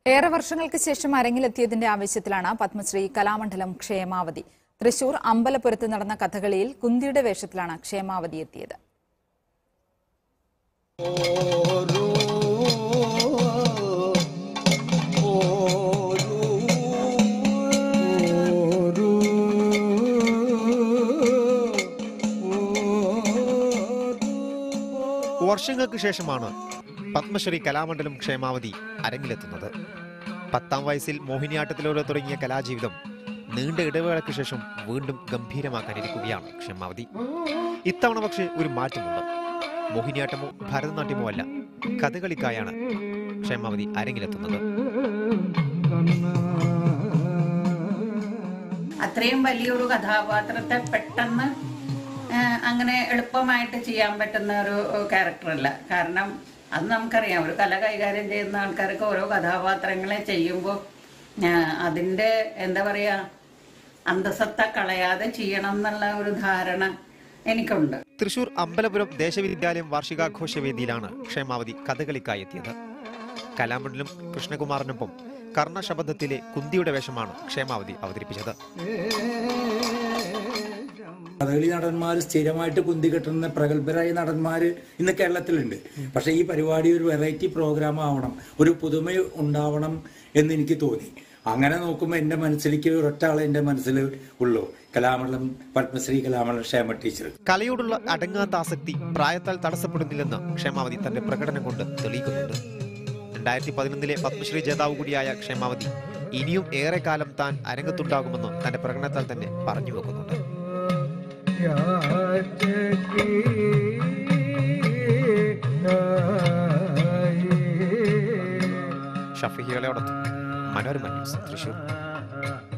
ഏറെ വർഷങ്ങൾക്ക് ശേഷം അരങ്ങിലെത്തിയതിന്റെ ആവേശത്തിലാണ് പത്മശ്രീ കലാമണ്ഡലം ക്ഷേമാവതി തൃശൂർ അമ്പലപുരത്ത് നടന്ന കഥകളിയിൽ കുന്തിയുടെ വേഷത്തിലാണ് ക്ഷേമാവതി എത്തിയത് വർഷങ്ങൾക്ക് ശേഷമാണ് പത്മശ്രീ കലാമണ്ഡലം ക്ഷേമാവതി അരങ്ങിലെത്തുന്നത് പത്താം വയസ്സിൽ മോഹിനിയാട്ടത്തിലൂടെ തുടങ്ങിയ കലാജീവിതം നീണ്ട ഇടവേളയ്ക്ക് ശേഷം വീണ്ടും ഗംഭീരമാക്കാനിരിക്കുകയാണ് ക്ഷേമാവതി ഇത്തവണ പക്ഷേ ഒരു മാറ്റമുണ്ട് മോഹിനിയാട്ടമോ ഭരതനാട്യമോ അല്ല കഥകളിക്കായാണ് ക്ഷേമാവതി അരങ്ങിലെത്തുന്നത് അത്രയും വലിയൊരു കഥാപാത്രത്തെ പെട്ടെന്ന് ആ, അങ്ങനെ എളുപ്പമായിട്ട് ചെയ്യാൻ പറ്റുന്ന ഒരു ക്യാരക്ടറല്ല കാരണം അത് നമുക്കറിയാം ഒരു കല കൈകാര്യം ചെയ്യുന്ന ആൾക്കാർക്ക് ഓരോ കഥാപാത്രങ്ങളെ ചെയ്യുമ്പോൾ അതിൻ്റെ എന്താ പറയുക അന്തസത്ത കളയാതെ ചെയ്യണം എന്നുള്ള ഒരു ധാരണ എനിക്കുണ്ട് തൃശൂർ അമ്പലപുരം ദേശവിദ്യാലയം വാർഷികാഘോഷ വേദിയിലാണ് ക്ഷേമാവതി കഥകളിക്കായി എത്തിയത് കലാമണ്ഡലം കൃഷ്ണകുമാറിനൊപ്പം കർണശബദത്തിലെ കുന്തിയുടെ വേഷമാണ് ക്ഷേമാവതി അവതരിപ്പിച്ചത് കഥകളി നടന്മാർ സ്ഥിരമായിട്ട് കുന്തി കെട്ടുന്ന പ്രഗത്ഭരായ നടന്മാർ ഇന്ന് കേരളത്തിലുണ്ട് പക്ഷേ ഈ പരിപാടി ഒരു വെറൈറ്റി പ്രോഗ്രാം ആവണം ഒരു പുതുമ ഉണ്ടാവണം എന്ന് എനിക്ക് തോന്നി അങ്ങനെ നോക്കുമ്പോൾ എൻ്റെ മനസ്സിലേക്ക് ഒരൊറ്റ ആളെ എൻ്റെ മനസ്സിൽ ഉള്ളൂ കലാമണ്ഡലം പത്മശ്രീ കലാമണ്ഡലം ക്ഷേമ ടീച്ചർ കലയോടുള്ള അടങ്ങാത്ത ആസക്തി പ്രായത്താൽ തടസ്സപ്പെടുന്നില്ലെന്ന് ക്ഷേമാവതി തന്റെ പ്രകടനം കൊണ്ട് തെളിയിക്കുന്നുണ്ട് രണ്ടായിരത്തി പതിനൊന്നിലെ പത്മശ്രീ ജേതാവ് കൂടിയായ ക്ഷേമാവതി ഇനിയും ഏറെ കാലം താൻ അരങ്ങത്തുണ്ടാകുമെന്ന് തന്റെ പ്രകടനത്താൽ തന്നെ പറഞ്ഞു വെക്കുന്നുണ്ട് ഷഫീഖികളോടൊത്ത് മനോരമ ന്യൂസ് തൃശൂർ